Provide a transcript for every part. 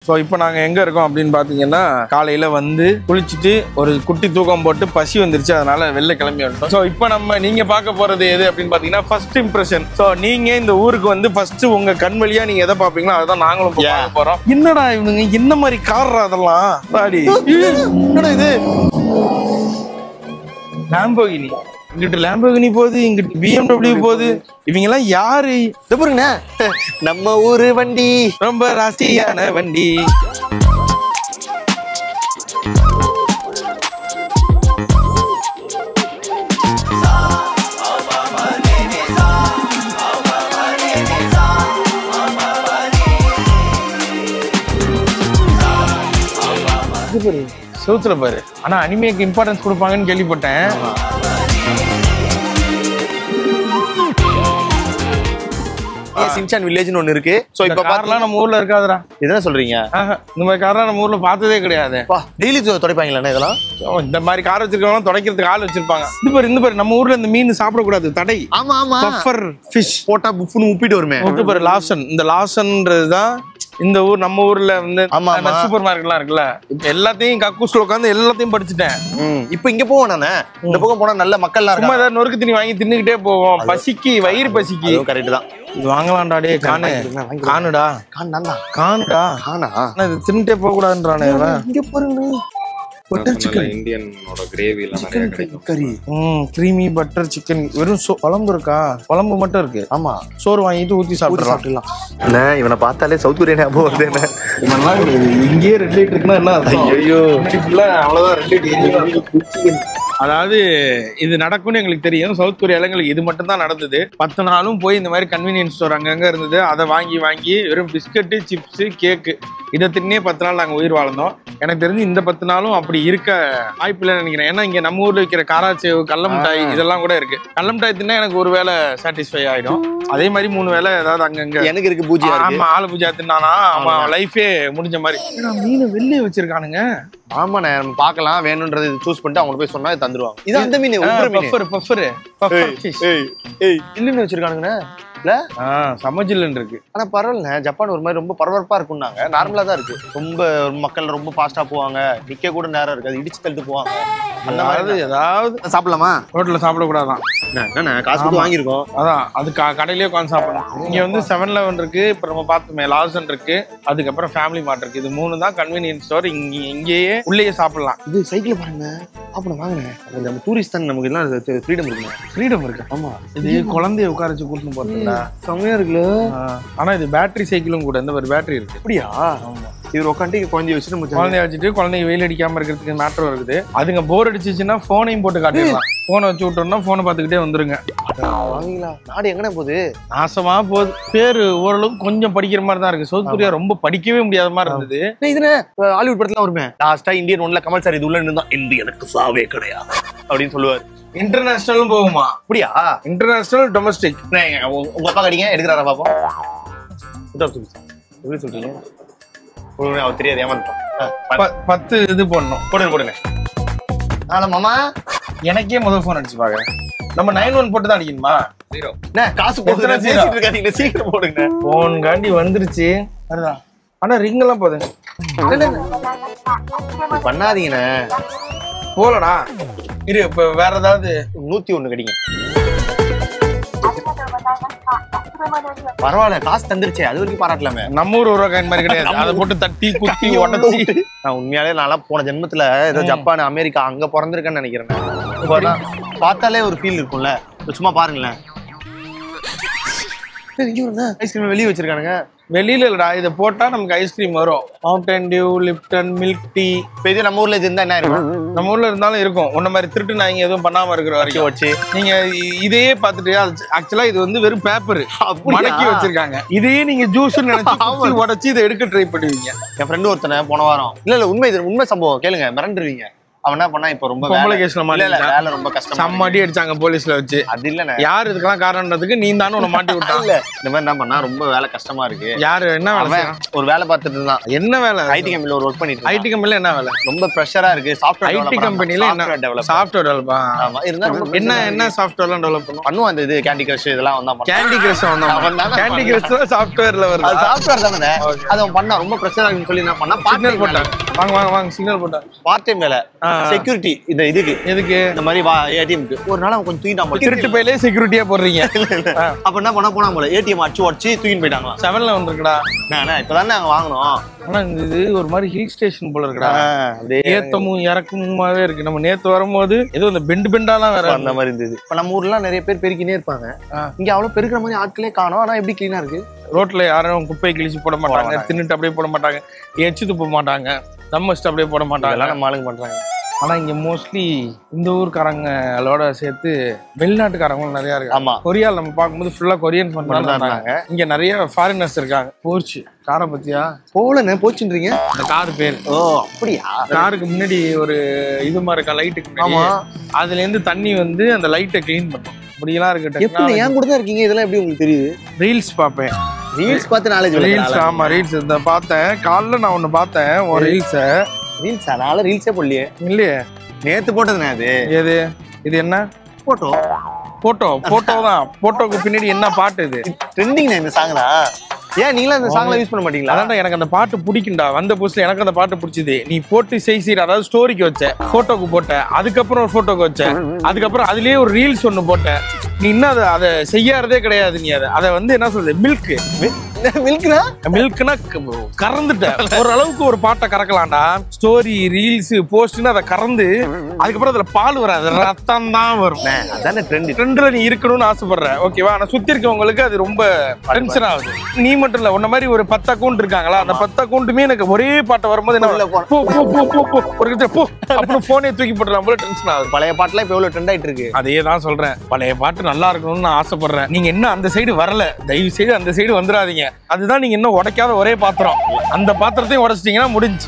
So இப்போ நாங்கள் எங்கே இருக்கோம் அப்படின்னு பார்த்தீங்கன்னா காலையில் வந்து குளிச்சுட்டு ஒரு குட்டி தூக்கம் போட்டு பசி வந்துருச்சு அதனால வெளில கிளம்பி வந்துட்டோம் ஸோ இப்போ நம்ம நீங்கள் பார்க்க போகிறது எது அப்படின்னு பார்த்தீங்கன்னா ஃபர்ஸ்ட் இம்ப்ரெஷன் ஸோ நீங்கள் இந்த ஊருக்கு வந்து ஃபர்ஸ்ட் உங்கள் கண் வழியா நீங்கள் எதை பார்ப்பீங்களோ அதுதான் நாங்களும் இப்போ பார்க்க போகிறோம் என்னடா இவனுங்க என்ன மாதிரி கார் அதெல்லாம் பாடி என்னடா இது லாம்போகினி இங்கிட்டு லாம்போகினி போகுது இங்கிட்டு பிஎம்டபிள்யூ போகுது இவங்க எல்லாம் யாரு இது பாருங்கண்ணே நம்ம ஊரு வண்டி ரொம்ப ராசியான வண்டி இது பாரு செவுத்துல பாரு ஆனா அனிமேக்கு இம்பார்ட்டன்ஸ் கொடுப்பாங்கன்னு கேள்விப்பட்டேன் சின்சான் வில்லேஜ்னு ஒண்ணு இருக்கு சோ இந்த இப்ப கார்லாம் பாத்தீங்கன்னா நம்ம ஊர்ல இருக்காதுடா என்ன சொல்றீங்க ஆஹா, இந்த மாதிரி கார்லாம் நம்ம ஊர்ல பார்த்ததே கிடையாது வா டெய்லி துடைப்பாங்களா இதெல்லாம் ஓ, இந்த மாதிரி கார் வச்சிருக்கவங்க துடைக்கிறதுக்கு ஆள் வச்சிருப்பாங்க இது பாரு இந்த பாரு நம்ம ஊர்ல இந்த மீன் சாப்பிடக்கூடாது தடை ஆமா ஆமா பஃபர் ஃபிஷ் போட்டா புஃப்னு உப்பிட்டு வருமே ஓகே பாரு லாசன் இந்த லாசன்ன்றது தான் இந்த ஊர் நம்ம ஊர்ல வந்து ஆமா, ஆமா. சூப்பர் மார்க்கெட்லாம் இருக்குல்ல இப்ப எல்லாத்தையும் கக்கூஸ்ல உட்காந்து எல்லாத்தையும் படிச்சுட்டேன் ம், இப்ப இங்க போவோம் நானே இந்த பக்கம் போனா நல்ல மக்கள்லாம் சும்மா இருக்காங்க ஏதாவது நொறுக்கு தண்ணி வாங்கி தின்னுக்கிட்டே போவோம் பசிக்கு வயிறு பசிக்கு அதுவும் கரெக்ட் தான் இது வாங்கலாம்டா டே காணு வாங்கிக்கலாம், வாங்கிக்கலாம். காணுடா கான் தான்டா காணுடா கானா ஆனா இது தின்னுட்டே போக கூடாதுன்றானே இவன் இங்க பாருங்க நல்ல இந்தியனோட கிரேவி எல்லாம் நிறைய கிடைக்கும் கறி ம் க்ரீமி பட்டர் சிக்கன் வெறும் சோ- குழம்பு இருக்கா குழம்பு மட்டும் இருக்கு ஆமா சோறு வாங்கிட்டு ஊத்தி ஊத்தி சாப்பிடலாம் சாப்பிடலாம் என்ன இவனை பார்த்தாலே சவுத் கொரியா ஞாபகம் வருது என்ன இவன்லாம் இங்கேயே ரெட் லைட் இருக்குன்னா என்ன அர்த்தம் ஐயோ அவ்வளவுதான் ரெட் லைட் அதாவது இது நடக்கும்னு எங்களுக்கு தெரியும் சவுத் கொரியால எங்களுக்கு இது மட்டும் தான் நடந்தது பத்து நாளும் போய் இந்த மாதிரி கன்வீனியன்ஸ் ஸ்டோர் அங்கங்க இருந்தது அதை வாங்கி வாங்கி வெறும் பிஸ்கட்டு சிப்ஸ் கேக்கு இதை தின்னே பத்து நாள் நாங்கள் உயிர் வாழ்ந்தோம் எனக்கு தெரிஞ்சு இந்த பத்து நாளும் அப்படி இருக்க வாய்ப்பில்லை நினைக்கிறேன் ஏன்னா இங்க நம்ம ஊர்ல விற்கிற காராச்சேவு கடல மிட்டாய் இதெல்லாம் கூட இருக்கு கடல மிட்டாய் தின்னா எனக்கு ஒரு வேளை சாட்டிஸ்ஃபை ஆயிடும் அதே மாதிரி மூணு வேளை ஏதாவது அங்கங்க எனக்கு இருக்கு பூஜ்யா இருக்கு ஆமா ஆளு பூஜா தின்னானா ஆமா லைஃபே முடிஞ்ச மாதிரி ஏன்னா மீன் வெளியே வச்சிருக்கானுங்க ஆமாண்ணே நம்ம பார்க்கலாம் வேணும்ன்றது சூஸ் பண்ணிட்டு அவங்க போய் சொன்னா இது தந்துருவாங்க இது அந்த மீன் உப்புற மீன் பஃபர் பஃபர் பஃபர் ஃபிஷ் ஏய் ஏய் இல்லன்னு வச்சிருக்கானுங்கண்ணே இல்ல ஆ சமஜில்லுன்னு இருக்கு ஆனா பரவாயில்ல ஜப்பான் ஒரு மாதிரி ரொம்ப பரபரப்பா இருக்கும்னாங்க நார்மலா தான் இருக்கு ரொம்ப மக்கள் ரொம்ப ஃபாஸ்டா போவாங்க நிக்க கூட நேரம் இருக்காது இடிச்சு தள்ளிட்டு போவாங்க அந்த அதாவது மாதிரி ஏதாவது சாப்பிடலாமா ரோட்ல சாப்பிடக்கூடாதான் என்ன காசு கொடுத்து வாங்கியிருக்கோம் அதான் அது க- கடையிலேயே உட்காந்து சாப்பிடலாம் இங்க வந்து செவன் லெவன் இருக்கு இப்போ நம்ம பார்த்தோமே லாசன் இருக்கு அதுக்கப்புறம் ஃபேமிலி மார்ட் இருக்கு இது மூணு தான் கன்வீனியன்ஸ் ஸ்டோர் இங்க இங்கேயே உள்ளேயே சாப்பிடலாம் இது சைக்கிள் பாருங்க சாப்பிட வாங்கினேன் நம்ம டூரிஸ்ட் தான் நமக்கு எல்லாம் ஃப்ரீடம் இருக்குங்க ஃப்ரீடம் இருக்கு ஆமா இது குழந்தைய உட்கார வச்சு கூட்டிட்டு போறதுல செம்மையா இருக்குல்ல ஆனா இது பேட்டரி சைக்கிளும் கூட இந்த ஒரு பேட்டரி இருக்கு அப்படியா இவர் உட்காந்து குழந்தைய வச்சு நம்ம குழந்தைய வச்சுட்டு குழந்தைங்க வெயில் அடிக்காம இருக்கிறதுக்கு மேட்டரும் இருக்குது அதுங்க போர் அடிச்சிச்சுன்னா போனையும் போட்டு காட்டிடலாம் போனை வச்சு விட்டோம்னா போனை பார்த்துக்கிட்டே வந்துருங்க வாங்கிக்கலாம் நாடு எங்கன போகுது நாசமா போகுது பேரு ஓரளவுக்கு கொஞ்சம் படிக்கிற மாதிரி தான் இருக்கு சவுத் கொரியா ரொம்ப படிக்கவே முடியாத மாதிரி இருந்தது ஏய், இதுனே அஹ் ஹாலிவுட் படத்துல வருமே லாஸ்டா இந்தியன் ஒன்ல கமல் சார் இது உள்ள நின்று இந்தியனுக்கு சாவே கிடையாது அப்படின்னு சொல்லுவார் இன்டர்நேஷனலும் போகுமா அப்படியா இன்டர்நேஷனல் டொமஸ்டிக் அண்ணே, உங்க உங்க அப்பா கடிங்க எடுக்கிறாரா பாப்போம் உத்தரவு சொல்லுங்க. எப்படி சொல்றீங்க கொடுங்க, அவர் தெரியாது ஏமாந்துட்டோம் ஆ, பத்து இது போடணும் போடுங்க போடுங்க ஹலோ மாமா எனக்கே முதல் ஃபோன் அடிச்சு பாக்குறேன் நம்ம நைன் ஒன் போட்டு தான் அடிக்கணுமா ஜீரோ அண்ணே, காசு போடுங்க எத்தனை zero? பேசிட்டு இருக்காதீங்க சீக்கிரம் போடுங்க போன் காண்டி வந்துருச்சு அதுதான் ஆனா ரிங் எல்லாம் போகுது இப்படி பண்ணாதீங்கண்ணே போலடா இரு இப்ப வேற ஏதாவது நூத்தி ஒண்ணு கடிங்க பரவாயில்ல காசு தந்துருச்சே அது வரைக்கும் பாராட்டலாமே நம்ம ஊர் ஒரு காயின் மாதிரி கிடையாது அதை போட்டு தட்டி குத்தி உடச்சி நான் உண்மையாலே நான்லாம் போன ஜென்மத்துல ஏதோ ஜப்பான் அமெரிக்கா அங்க பிறந்திருக்கேன்னு நினைக்கிறேன் இப்போ நான் பார்த்தாலே ஒரு ஃபீல் இருக்கும்ல இப்ப சும்மா பாருங்களேன் ஐஸ்கிரீம் வெளியே வச்சிருக்கானுங்க வெளியில இல்லடா இதை போட்டா நமக்கு ஐஸ்கிரீம் வரும் Mountain Dew Lipton milk tea இப்ப இதே நம்ம ஊர்ல இது இருந்தா என்ன இருக்கும் நம்ம ஊர்ல இருந்தாலும் இருக்கும் உன்ன மாதிரி திருட்டு நாய்ங்க எதுவும் பண்ணாம இருக்கிற வச்சு வரைக்கும் வச்சு நீங்க இ- இதையே பார்த்துட்டு ஆக்சுவலா இது வந்து வெறும் பேப்பர் அப்படியா? மடக்கி வச்சிருக்காங்க இதையே நீங்க ஜூஸ் நினைச்சு ஆமா. குத்தி உடைச்சு இதை எடுக்க ட்ரை பண்ணுவீங்க என் ஃப்ரெண்டு ஒருத்தனை போன வாரம் இல்ல இல்ல உண்மை இது உண்மை சம்பவம் கேளுங்க மிரண்டுருவீங்க அவன் என்ன பண்ணா இப்ப ரொம்ப பொம்பளை வேலை- கேஸ்ல இல்ல, இல்ல, மாட்டிக்கிட்டான் வேலை ரொம்ப கஷ்டமா செம்ம அடி அடிச்சாங்க போலீஸ்ல வச்சு இருக்கு. அது இல்லண்ணே யார் இதுக்கெல்லாம் காரணம்ன்றதுக்கு நீ தானே உன்னை மாட்டி விட்டான் இல்ல இந்த மாதிரி என்ன பண்ணா ரொம்ப வேலை கஷ்டமா இருக்கு யாரு என்ன வேலை அவன் செய்யறான்? ஒரு வேலை பார்த்துட்டு இருந்தான் என்ன வேலை ஐடி கம்பெனில ஒரு ஒர்க் பண்ணிட்டு ஐடி கம்பெனில என்ன வேலை இருந்தான். ரொம்ப ப்ரெஷரா இருக்கு சாஃப்ட்வேர் ஐடி கம்பெனில என்ன டெவலப் சாஃப்ட்வேர் டெவலப்பா ஆமா இருந்தா ரொம்ப என்ன pressure ஆ என்ன சாஃப்ட்வேர்லாம் டெவலப் பண்ணும் இருக்கு. பண்ணுவான் அந்த இது கேண்டி கிரஷ் இதெல்லாம் வந்தா பண்ணான். கேண்டி கிரஷ் அவன் தானே கேண்டி பண்ணான். கிரஷ் சாஃப்ட்வேர்ல அது வருது சாஃப்ட்வேர் தானே அது அவன் பண்ணா ரொம்ப ப்ரெஷரா இருக்குன்னு சொல்லி என்ன பண்ணா பார்ட் சிக்னல் டைம் போட்டாங்க வாங்க வாங்க வாங்க சிக்னல் போட்டாங்க பார்ட் டைம் வேலை ஆ. செக்யூரிட்டி இந்த இதுக்கு எதுக்கு இந்த மாதிரி ஏடிஎம்க்கு ஒரு நாள் அவன் கொஞ்சம் தூக்கிட்டான் போல. திருட்டு பையிலே செக்யூரிட்டியா போடுறீங்க அப்ப என்ன பண்ணா போனா போல ஏடிஎம் அடிச்சு உடச்சு தூக்கிட்டு போயிட்டாங்களாம் செவன்ல வந்துருக்குடா நான் இப்பதானே நாங்க வாங்கினோம் ஆனா இந்த இது ஒரு மாதிரி ஹில் ஸ்டேஷன் போல இருக்குடா அப்படியே ஏத்தமும் இறக்கமுமாவே இருக்கு நம்ம நேத்து வரும்போது ஏதோ இந்த பெண்டு பெண்டாலாம் வேற அந்த மாதிரி இருந்தது இப்ப நம்ம ஊர்ல நிறைய பேர் பெருக்கினே இருப்பாங்க ஆ. இங்க அவ்வளவு பெருக்கிற மாதிரி ஆட்களே காணோம் ஆனா எப்படி கிளீனா இருக்கு ரோட்ல யாரும் குப்பை கிழிச்சு போட மாட்டாங்க மாட்டாங்க. தின்னுட்டு அப்படியே போட மாட்டாங்க எச்சு துப்ப மாட்டாங்க தம் வச்சுட்டு அப்படியே போட மாட்டாங்க அதெல்லாம் நம்ம ஆளுங்க பண்றாங்க ஆனா இங்க மோஸ்ட்லி இந்த ஊர்க்காரங்களோட சேர்த்து வெளிநாட்டுக்காரங்களும் நிறைய இருக்காங்க ஆமா கொரியால நம்ம பார்க்கும்போது ஃபுல்லா கொரியன்ஸ் மட்டும் மட்டும் தான் தான் இருக்காங்க இருந்தாங்க இங்க நிறைய ஃபாரினர்ஸ் இருக்காங்க போர்ச்சு காரை பத்தியா போலன்னு போச்சுன்றீங்க இந்த கார் பேர் ஓ அப்படியா காருக்கு முன்னாடி ஒரு இது மாதிரி இருக்கா லைட்டுக்கு முன்னாடி ஆமா அதுல இருந்து தண்ணி வந்து அந்த லைட்டை க்ளீன் பண்ணும் இப்படிலாம் இருக்கு எப்படி ஏன் கூட தான் இருக்கீங்க இதெல்லாம் எப்படி உங்களுக்கு தெரியுது ரீல்ஸ் பார்ப்பேன் ரீல்ஸ் பார்த்து நாலேஜ் ரீல்ஸ் ஆமா ரீல்ஸ் இந்த பார்த்தேன் காலைல நான் ஒண்ணு பார்த்தேன் ஒரு ரீல்ஸ ரீல்ஸ் அதனால ரீல்ஸே போடலையே இல்லையே நேத்து போட்டதுனே அது எது இது என்ன போட்டோ போட்டோ போட்டோ தான் போட்டோக்கு பின்னாடி என்ன பாட்டு இது ட்ரெண்டிங் இந்த சாங்னா ஏன் நீங்களும் அந்த சாங்ல யூஸ் பண்ண மாட்டீங்களா அதான்டா எனக்கு அந்த பாட்டு பிடிக்கும்டா வந்த புதுசுல எனக்கு அந்த பாட்டு பிடிச்சது நீ போட்டு செய் சீர் அதாவது ஸ்டோரிக்கு வச்ச போட்டோக்கு போட்ட அதுக்கப்புறம் ஒரு போட்டோக்கு வச்ச அதுக்கப்புறம் அதுலயே ஒரு ரீல்ஸ் ஒண்ணு போட்ட நீ இன்னும் அதை அதை செய்யாறதே கிடையாது நீ அதை அதை வந்து என்ன சொல்றது மில்க் மில்க்னா மில்க்னா கறந்துட்ட ஓரளவுக்கு ஒரு பாட்டை கறக்கலாம்டா ஸ்டோரி ரீல்ஸ் போஸ்ட்னு அதை கறந்து அதுக்கப்புறம் அதுல பால் வராது ரத்தம் தான் வரும் அதானே ட்ரெண்ட் ட்ரெண்ட்ல நீ இருக்கணும்னு ஆசைப்படுற ஓகேவா ஆனா சுத்தி இருக்கவங்களுக்கு அது ரொம்ப டென்ஷன் ஆகுது நீ மட்டும் இல்ல உன்ன மாதிரி ஒரு பத்து அக்கௌண்ட் இருக்காங்களா அந்த பத்து அக்கௌண்ட்டுமே எனக்கு ஒரே பாட்டை வரும்போது என்ன உள்ள போன. போ போ போ போ போ ஒரு இடத்துல போ அப்படின்னு போனே தூக்கி போட்டுலாம் போல டென்ஷன் ஆகுது பழைய பாட்டுலாம் இப்ப எவ்வளவு ட்ரெண்ட் ஆயிட்டு இருக்கு அதே தான் சொல்றேன் பழைய பாட்டு நல்லா இருக்கணும்னு நான் ஆசைப்படுறேன் நீங்க இன்னும் அந்த சைடு வரல தயவு செய்து அந்த சைடு வந்துடாதீங்க அதுதான் நீங்க இன்னும் உடைக்காத ஒரே பாத்திரம் அந்த பாத்திரத்தையும் உடைச்சிட்டீங்கன்னா முடிஞ்சு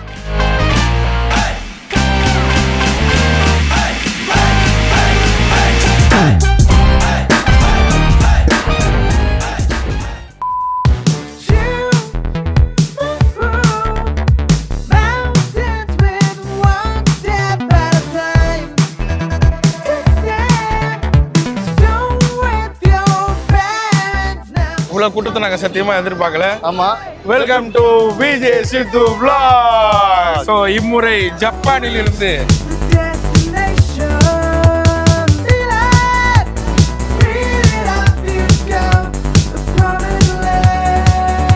Mountains with one step at a time. Stone with your parents now. இவ்வளவு கூட்டத்தை நாங்க சத்தியமா எதிர்பார்க்கல ஆமா welcome to Vijay Sidhu vlog so இம்முறை ஜப்பானில் இருந்து Destination. Feel it, feel it up you go. The promised land.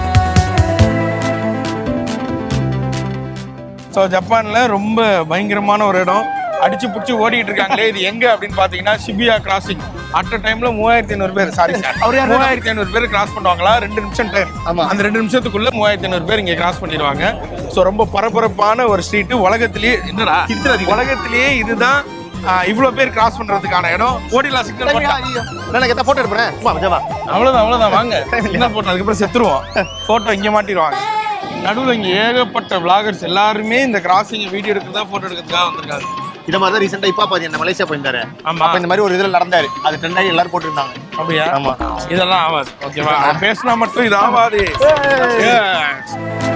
So ஜப்பான்ல ரொம்ப பயங்கரமான ஒரு இடம் அடிச்சு புடிச்சு ஓடிட்டு இருக்காங்களே இது எங்க அப்படின்னு பாத்தீங்கன்னா சிபியா கிராசிங் அட் டைம்ல மூவாயிரத்தி ஐநூறு பேர் சாரி சார் அவர் யாரு? மூவாயிரத்தி ஐநூறு பேர் கிராஸ் பண்ணுவாங்களா ரெண்டு நிமிஷம் டைம் ஆமா. அந்த ரெண்டு நிமிஷத்துக்குள்ள மூவாயிரத்தி ஐநூறு பேர் இங்க கிராஸ் பண்ணிடுவாங்க ஸோ ரொம்ப பரபரப்பான ஒரு ஸ்ட்ரீட் உலகத்திலேயே என்னடா உலகத்திலேயே இதுதான் ஆஹ், இவ்வளவு பேர் கிராஸ் பண்றதுக்கான இடம் ஓடிலாம் சிக்னல் போட்டா நான் எத்த போட்டோ எடுப்பேன் சும்மா ஜவா அவ்வளவுதான் அவ்வளவுதான் வாங்க சிக்னல் போட்டு அதுக்கப்புறம் செத்துருவோம் போட்டோ இங்க மாட்டிடுவாங்க நடுவுல இங்க ஏகப்பட்ட விளாகர்ஸ் எல்லாருமே இந்த கிராசிங் வீடியோ எடுக்கிறதா போட்டோ எடுக்கிறதுக்காக வந்திருக்காங்க இத மாதிரி தான் ரீசெண்டா இப்பா பாதி என்ன மலேசியா போயிருந்தாரு ஆமா அப்ப இந்த மாதிரி ஒரு இதுல நடந்தாரு அது ட்ரெண்ட் ஆகி எல்லாரும் போட்டுருந்தாங்க அப்படியா ஆமா இதெல்லாம் ஆகாது ஓகேவா அவன் பேசினா மட்டும் இது ஆகாது Yes.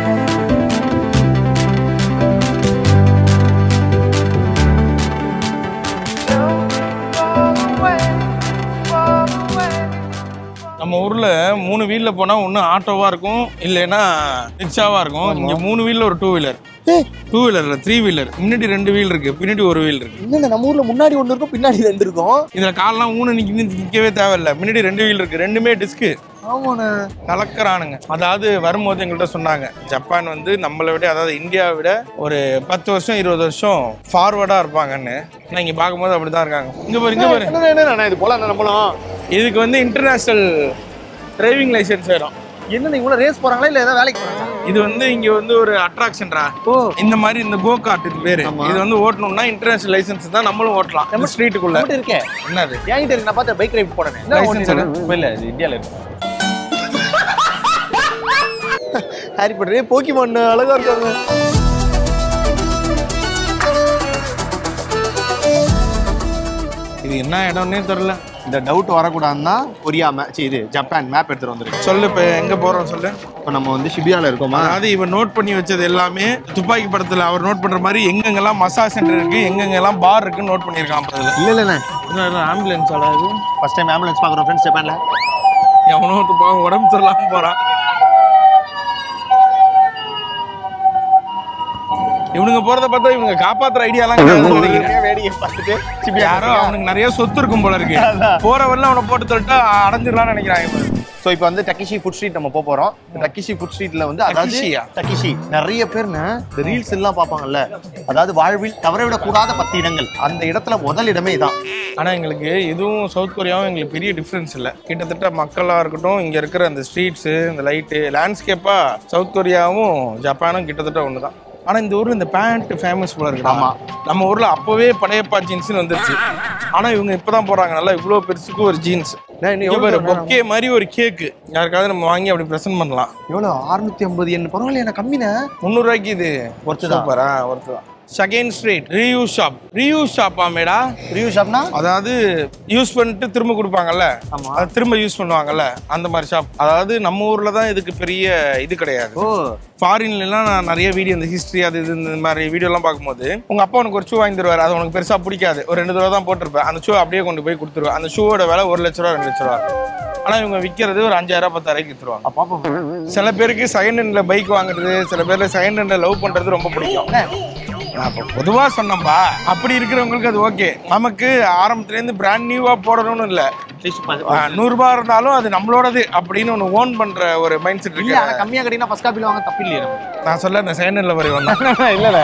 Far away, far away. நம்ம ஊர்ல மூணு வீல்ல போனா ஒண்ணு ஆட்டோவா இருக்கும் இல்லைன்னா ரிக்ஷாவா இருக்கும் இங்க மூணு வீல்ல ஒரு டூ வீலர் டூ வீலர்ல த்ரீ வீலர் முன்னாடி ரெண்டு வீல் இருக்கு பின்னாடி ஒரு வீல் இருக்கு இன்னும் நம்ம ஊர்ல முன்னாடி ஒண்ணு இருக்கும் பின்னாடி ரெண்டு இருக்கும் இதுல கால்லாம் ஊன நிக்க நிக்கவே தேவையில்ல முன்னாடி ரெண்டு வீல் இருக்கு ரெண்டுமே டிஸ்க்கு ஆமாண்ணே கலக்கறானுங்க அதாவது வரும்போது எங்கள்கிட்ட சொன்னாங்க ஜப்பான் வந்து நம்மளை விட அதாவது இந்தியாவை விட ஒரு பத்து வருஷம் இருபது வருஷம் ஃபார்வர்டா இருப்பாங்கன்னு ஆனா இங்க பார்க்கும்போது அப்படிதான் இருக்காங்க இங்க பாரு இங்க பாரு என்ன என்ன, என்ன இது போல நம்மளும் இதுக்கு வந்து இன்டர்நேஷனல் டிரைவிங் லைசென்ஸ் வேணும் என்ன இவ்வளவு ரேஸ் போறாங்களா இல்ல ஏதாவது வேலைக்கு போறாங்களா இது வந்து இங்க வந்து ஒரு அட்ராக்ஷன்டா ஓ இந்த மாதிரி இந்த கோ கார்ட் இது பேரு ஆமா. இது வந்து ஓட்டணும்னா இன்டர்நேஷனல் லைசென்ஸ் தான் நம்மளும் ஓட்டலாம் நம்ம ஸ்ட்ரீட்டுக்குள்ள நம்மகிட்ட இருக்கே என்னது என்கிட்ட இருக்கு நான் பார்த்த பைக் ரைட் போனேன் லைசென்ஸ் எடு. இல்ல இது இந்தியால இருக்கு ஹாரி பாட்டர் போக்கிமான் அழகா இருக்காங்க இது என்ன இடம்னே தெரியல இந்த டவுட் வரக்கூடாதுன்னா கொரியா மே சி, இது ஜப்பான் மேப் எடுத்துட்டு வந்திருக்கேன் சொல்லு இப்போ எங்க போறோம் சொல்லு இப்போ நம்ம வந்து ஷிபியால இருக்கோமா அதாவது இவன் நோட் பண்ணி வச்சது எல்லாமே துப்பாக்கி படத்துல அவர் நோட் பண்ற மாதிரி எங்கெங்கெல்லாம் மசாஜ் சென்டர் இருக்கு எங்கெங்கெல்லாம் பார் இருக்குன்னு நோட் பண்ணியிருக்கான் அப்ப அதுல. இல்ல இல்ல என்ன ஆம்புலன்ஸ் ஆடாது ஃபர்ஸ்ட் டைம் ஆம்புலன்ஸ் பார்க்குறோம் ஃப்ரெண்ட்ஸ் ஜப்பான்ல எவனோ ஒருத்தன் பாவம் உடம்பு சரியில்லாம போறான் இவனுங்க போறத பார்த்தா இவங்க காப்பாத்துற ஐடியாலாம் கிடையாதுன்னு நினைக்கிறேன் வேடிக்கை பார்த்துட்டு ஷிபியா யாரோ அவனுக்கு நிறைய சொத்து இருக்கும் போல இருக்கு போற வரல அவனை போட்டு தொட்டா அடைஞ்சிடலாம்னு நினைக்கிறாங்க ஸோ இப்போ வந்து டக்கிஷி ஃபுட் ஸ்ட்ரீட் நம்ம போக போறோம் டக்கிஷி ஃபுட் ஸ்ட்ரீட்ல வந்து அதாவது டக்கிஷியா? டக்கிஷி நிறைய பேர்னு இந்த ரீல்ஸ் எல்லாம் பார்ப்பாங்கல்ல அதாவது வாழ்வில் தவறவிடக்கூடாத பத்து இடங்கள் அந்த இடத்துல முதல் இடமே இதான் ஆனா எங்களுக்கு இதுவும் சவுத் கொரியாவும் எங்களுக்கு பெரிய டிஃப்ரென்ஸ் இல்லை கிட்டத்தட்ட மக்களா இருக்கட்டும் இங்க இருக்கிற அந்த ஸ்ட்ரீட்ஸ் இந்த லைட்டு லேண்ட்ஸ்கேப்பா சவுத் கொரியாவும் ஜப்பானும் கிட்டத்தட்ட ஒண்ணுதான் ஆனா இந்த ஊர்ல இந்த பேண்ட் ஃபேமஸ் போல இருக்கு ஆமா. நம்ம ஊர்ல அப்பவே படையப்பா ஜீன்ஸ்னு வந்துருச்சு ஆனா இவங்க இப்பதான் போறாங்க நல்லா இவ்வளவு பெருசுக்கு ஒரு ஜீன்ஸ் நான் இன்னும் எவ்வளவு தூரம் பொக்கே மாதிரி ஒரு கேக்கு யாருக்காவது நம்ம வாங்கி அப்படி ப்ரெசென்ட் பண்ணலாம் எவ்வளோ அறுநூத்தி ஐம்பது என்ன பரவாயில்ல எனக்கு கம்மிண்ணே முந்நூறு ரூபாய்க்கு இது ஒர்த்து தான் சூப்பரா ஒர்த்து தான் செகண்ட் ஸ்ட்ரீட் ரியூ ஷாப் ரியூ ஷாப்பா மேடா ரிவ்யூ ஷாப்னா அதாவது யூஸ் பண்ணிட்டு திரும்ப கொடுப்பாங்கல்ல ஆமா. அது திரும்ப யூஸ் பண்ணுவாங்கல்ல அந்த மாதிரி ஷாப் அதாவது நம்ம ஊர்ல தான் இதுக்கு பெரிய இது கிடையாது ஓ ஃபாரின்ல எல்லாம் நான் நிறைய வீடியோ இந்த ஹிஸ்டரி அது இது இந்த மாதிரி வீடியோ எல்லாம் பார்க்கும்போது உங்க அப்பா உனக்கு ஒரு ஷூ வாங்கி தருவாரு அது உனக்கு பெருசா பிடிக்காது ஒரு ரெண்டு தடவை தான் போட்டிருப்பேன் அந்த ஷூ அப்படியே கொண்டு போய் கொடுத்துருவேன் அந்த ஷூவோட விலை ஒரு லட்ச ரூபா ரெண்டு லட்ச ரூபா ஆனா இவங்க விற்கிறது ஒரு அஞ்சாயிரம் பத்தாயிரம் வித்துருவாங்க பாப்பா சில பேருக்கு செகண்ட் ஹேண்ட்ல பைக் வாங்குறது சில பேர்ல செகண்ட் ஹேண்ட்ல லவ் பண்றது ரொம்ப பிடிக்கும் நான் இப்போ பொதுவா சொன்னேன்பா அப்படி இருக்கிறவங்களுக்கு அது ஓகே நமக்கு ஆரம்பத்துல இருந்து பிராண்ட் நியூவா போடணும்னு இல்ல ஆ, நூறு ரூபாய் இருந்தாலும் அது நம்மளோடது அப்படின்னு ஒன்று ஓன் பண்ற ஒரு மைண்ட் செட் இல்ல இருக்கு ஆனா கம்மியா கட்டினா ஃபர்ஸ்ட் காப்பில வாங்க தப்பு இல்லையா நான் சொல்ல இந்த செகண்ட் ஹேண்ட்ல வரை வந்தேன் இல்ல இல்ல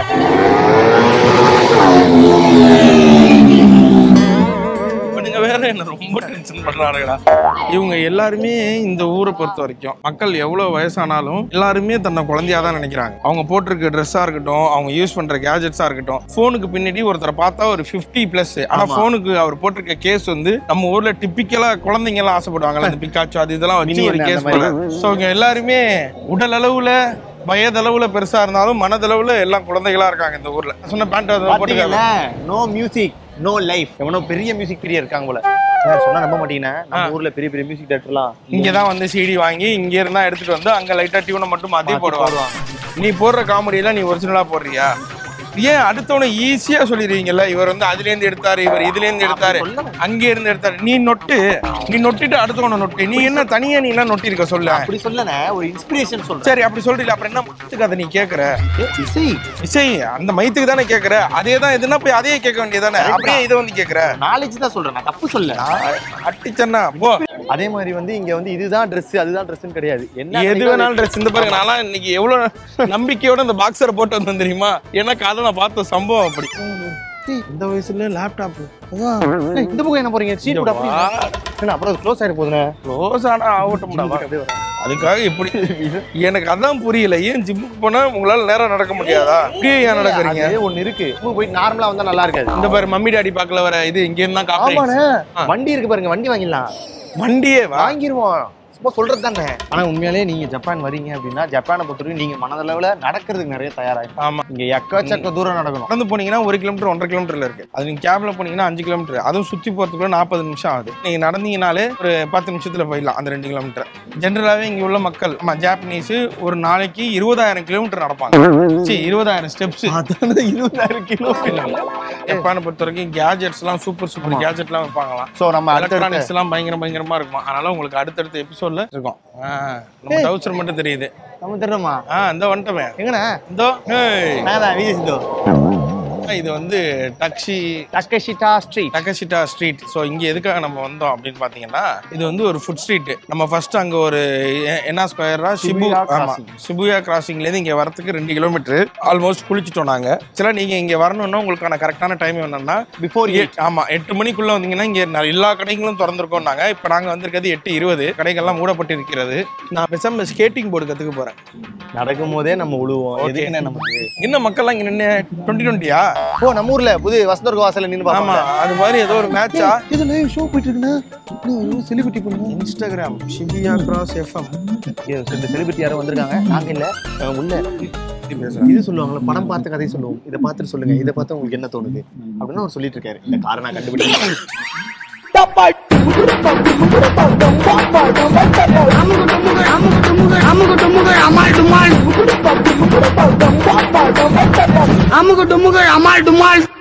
இவனுங்க வேற என்ன ரொம்ப டென்ஷன் பண்றானுங்களா இவங்க எல்லாருமே இந்த ஊரை பொறுத்த வரைக்கும் மக்கள் எவ்வளவு வயசானாலும் எல்லாருமே தன்னை குழந்தையா தான் நினைக்கிறாங்க அவங்க போட்டிருக்க ட்ரெஸ்ஸா இருக்கட்டும் அவங்க யூஸ் பண்ற கேஜெட்ஸா இருக்கட்டும் போனுக்கு பின்னாடி ஒருத்தரை பார்த்தா ஒரு 50 பிளஸ் ஆனா போனுக்கு அவர் போட்டிருக்க கேஸ் வந்து நம்ம ஊர்ல டிப்பிக்கலா குழந்தைங்க எல்லாம் ஆசைப்படுவாங்கல்ல இந்த பிக்காச்சு அது இதெல்லாம் வச்சு Mini ஒரு என்ன கேஸ் அந்த போல ஸோ இவங்க எல்லாருமே உடல் அளவுல வயதளவுல பெருசா இருந்தாலும் மனதளவுல எல்லாம் குழந்தைகளா இருக்காங்க இந்த ஊர்ல நான் சொன்ன பேண்ட் போட்டுக்காங்க பாத்தீங்கல்ல நோ மியூசிக் நோ லைஃப் எவனோ பெரிய மியூசிக் பிரியர் இருக்காங்க போல சார் சொன்னா நம்ப மாட்டீங்கன்னா நம்ம ஊர்ல பெரிய பெரிய மியூசிக் டேரக்டர்லாம் இங்க தான் வந்து சிடி வாங்கி இங்க இருந்தா எடுத்துட்டு வந்து அங்க லைட்டா டியூனை மட்டும் மாத்தி போடுவாங்க நீ போடுற காமெடி எல்லாம் நீ ஒரிஜினலா போடுறியா ஏன் அடுத்தவனை ஈஸியா சொல்லிடுவீங்கல்ல இவர் வந்து அதுல இருந்து எடுத்தாரு இவர் இதுல இருந்து எடுத்தாரு அங்க இருந்து எடுத்தாரு நீ நொட்டு நீ நொட்டிட்டு அடுத்தவனை நொட்டு நீ என்ன தனியா நீ என்ன நொட்டி இருக்க சொல்ல அப்படி சொல்லனே ஒரு இன்ஸ்பிரேஷன் சொல்றேன் சரி அப்படி சொல்றீங்க அப்புறம் என்ன மத்துக்கு அதை நீ கேக்குற ஏ, இசை இசை அந்த மைத்துக்கு தானே கேக்குற அதே தான் இதுனா போய் அதையே கேட்க வேண்டியதானே அப்படியே இதை வந்து கேக்குற நாலேஜ் தான் சொல்றேன் நான் தப்பு சொல்ல அட்டிச்சன்னா போ அதே மாதிரி வந்து இங்க வந்து இதுதான் Dress அதுதான் ட்ரெஸ்ன்னு கிடையாது என்ன எது வேணாலும் ட்ரெஸ் இந்த பாருங்க நான்லாம் இன்னைக்கு எவ்வளவு நம்பிக்கையோட இந்த பாக்ஸரை போட்டு வந்தேன் தெரியுமா எனக்கு அதை நான் பார்த்த சம்பவம் அப்படி இந்த வயசுல லேப்டாப் ஏய், இந்த பக்கம் என்ன போறீங்க சீட் போட அப்படி என்ன, அப்புறம் க்ளோஸ் ஆயிட போதுனே க்ளோஸ் ஆனா ஆகட்டும்டா வா. அதுக்காக இப்படி எனக்கு அதான் புரியல ஏன் ஜிம்முக்கு போனா உங்களால நேரம் நடக்க முடியாதா இப்படியே ஏன் நடக்கிறீங்க அது ஒண்ணு இருக்கு ஜிம்முக்கு போயிட்டு நார்மலா வந்தா நல்லா இருக்காது இந்த பாரு மம்மி டாடி பார்க்கல வர இது இங்க இருந்தா காப்பி ஆமாண்ணே வண்டி இருக்கு பாருங்க வண்டி வாங்கிடலாம் வண்டியே வா வாங்கிருவோம் சும்மா சொல்றது தானே ஆனா உண்மையாலே நீங்க ஜப்பான் வரீங்க அப்படின்னா ஜப்பானை பொறுத்தவரைக்கும் நீங்க மனதளவுல நடக்கிறதுக்கு நிறைய தயாராகும் ஆமா இங்க எக்கச்சக்க தூரம் நடக்கணும் நடந்து போனீங்கன்னா ஒரு கிலோமீட்டர் ஒன்றரை கிலோமீட்டர்ல இருக்கு அது நீங்க கேப்ல போனீங்கன்னா அஞ்சு கிலோமீட்டர் அதுவும் சுத்தி போறதுக்குள்ள நாற்பது நிமிஷம் ஆகுது நீங்க நடந்தீங்கனாலே ஒரு பத்து நிமிஷத்துல போயிடலாம் அந்த ரெண்டு கிலோமீட்டர் ஜென்ரலாவே இங்க உள்ள மக்கள் ஆமா ஜாப்பனீஸ் ஒரு நாளைக்கு இருபதாயிரம் கிலோமீட்டர் நடப்பாங்க சரி இருபதாயிரம் ஸ்டெப்ஸ் அதான இருபதாயிரம் கிலோ ஜப்பானை பொறுத்த வரைக்கும் கேஜெட்ஸ் எல்லாம் சூப்பர் சூப்பர் கேஜெட் எல்லாம் வைப்பாங்களாம் சோ நம்ம அடுத்த எலக்ட்ரானிக்ஸ் எல்லாம் பயங்கர பயங்கரமா இருக்கும் அதனால உங்களுக்கு அடுத்தடுத்த எபிசோட்ல இருக்கும் ஆ, நம்ம டவுசர் மட்டும் தெரியுது நம்ம தெரியுமா ஆ இந்த வந்துட்டோமே எங்கண்ணா இந்தோ ஏய். நான் தான் விஜய் சிந்து இது வந்து டக்ஷி Takeshita street Takeshita street so இங்கே எதுக்காக நம்ம வந்தோம் அப்படின்னு பார்த்தீங்கன்னா இது வந்து ஒரு ஃபுட் ஸ்ட்ரீட் நம்ம ஃபர்ஸ்ட் அங்கே ஒரு எ- என்ன ஸ்கொயரா ஷிபு Shibuya ஆமா crossing. ஷிபுயா கிராசிங்லேருந்து இங்கே வரத்துக்கு ரெண்டு கிலோமீட்டர் ஆல்மோஸ்ட் குளிச்சுட்டோம் நாங்கள் சில நீங்கள் இங்கே வரணும்னா உங்களுக்கான கரெக்டான டைம் என்னன்னா பிஃபோர் எட்- ஆமா எட்டு மணிக்குள்ள வந்தீங்கன்னா இங்க ந- எல்லா கடைகளும் திறந்திருக்கோம் நாங்க இப்ப நாங்க வந்திருக்கிறது எட்டு இருபது கடைகள்லாம் மூடப்பட்டு இருக்கிறது நான் பேசாம ஸ்கேட்டிங் போர்டு கத்துக்க போறேன் நடக்கும் போதே நம்ம உழுவோம் Okay. எதுக்குண்ணே நமக்கு என்ன மக்கள்லாம் இங்க நின்று டுவெண்ட்டி டுவெண்ட்டியா ஓ நம்ம ஊர்ல புது வசந்தர்க வாசல்ல நின்னு ஆமா பாப்பாங்க அது மாதிரி ஏதோ ஒரு மேட்சா இது லைவ் ஷோ போயிட்டு இருக்குன்னா செலிபிரிட்டி பண்ணுங்க இன்ஸ்டாகிராம் ஷிபியா கிராஸ் எஃப்எம் இந்த செலிபிரிட்டி யாரும் வந்திருக்காங்க நாங்க இல்ல அஹ் உள்ள இது சொல்லுவாங்கல்ல படம் பார்த்த கதை சொல்லுவோம் இதை பார்த்துட்டு சொல்லுங்க இதை பார்த்து உங்களுக்கு என்ன தோணுது அப்படின்னு அவர் சொல்லிட்டு இருக்காரு இந்த காரை நான் கண்டுபிடிச்சேன் அமுகு டுமுகு அமால் டுமால்